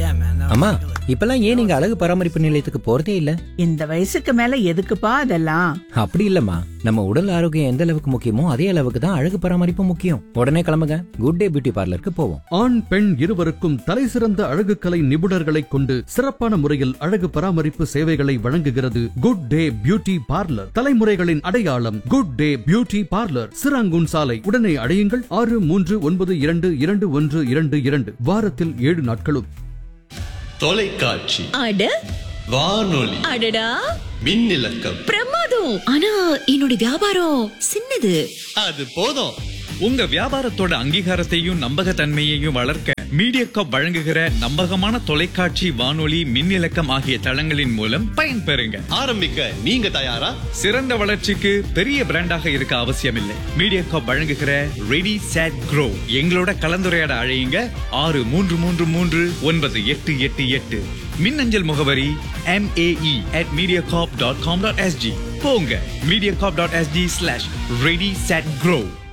அம்மா இப்பெல்லாம் ஏன் நீங்க அழகு பராமரிப்பு நிலையத்துக்கு போறதே இல்ல இந்த வயசுக்கு மேல எதுக்குப்பா அதெல்லாம் அப்படி இல்லம்மா நம்ம உடல் ஆரோக்கியம் எந்த அளவுக்கு முக்கியமோ அதே அளவுக்கு தான் அழகு பராமரிப்பு முக்கியம் உடனே கிளம்புங்க குட் டே பியூட்டி பார்லருக்கு போவோம் ஆண் பெண் இருவருக்கும் தலைசிறந்த அழகுக்கலை நிபுணர்களை கொண்டு சிறப்பான முறையில் அழகு பராமரிப்பு சேவைகளை வழங்குகிறது குட் டே பியூட்டி பார்லர் தலைமுறைகளின் அடையாளம் good day beauty parlour Serangoon சாலை உடனே அடையுங்கள் ஆறு மூன்று ஒன்பது இரண்டு இரண்டு ஒன்று இரண்டு இரண்டு வாரத்தில் ஏழு நாட்களும் தொலைக்காட்சி அட வானொலி அடடா மின்னிலக்கம் பிரமாதம் ஆனா என்னோட வியாபாரம் சின்னது அது போதும் உங்க வியாபாரத்தோட அங்கீகாரத்தையும் நம்பகத்தன்மையையும் வளர்க்க மீடியாகாப் வழங்குகிற நம்பகமான தொலைக்காட்சி வானொலி மின்னிலக்கம் ஆகிய தளங்களின் மூலம் பயன்பெறுங்க ஆரம்பிக்க நீங்க தயாரா சிறந்த வளர்ச்சிக்கு பெரிய பிராண்டாக இருக்க அவசியமில்லை மீடியாகாப் வழங்குகிற ரெடி சேட் க்ரோ எங்களோட கலந்துரையாட அழையுங்க ஆறு மூன்று மூன்று மூன்று ஒன்பது எட்டு எட்டு எட்டு மின்னஞ்சல் முகவரி MAE at mediacorp.com.sg போங்க mediacorp.sg slash ready set grow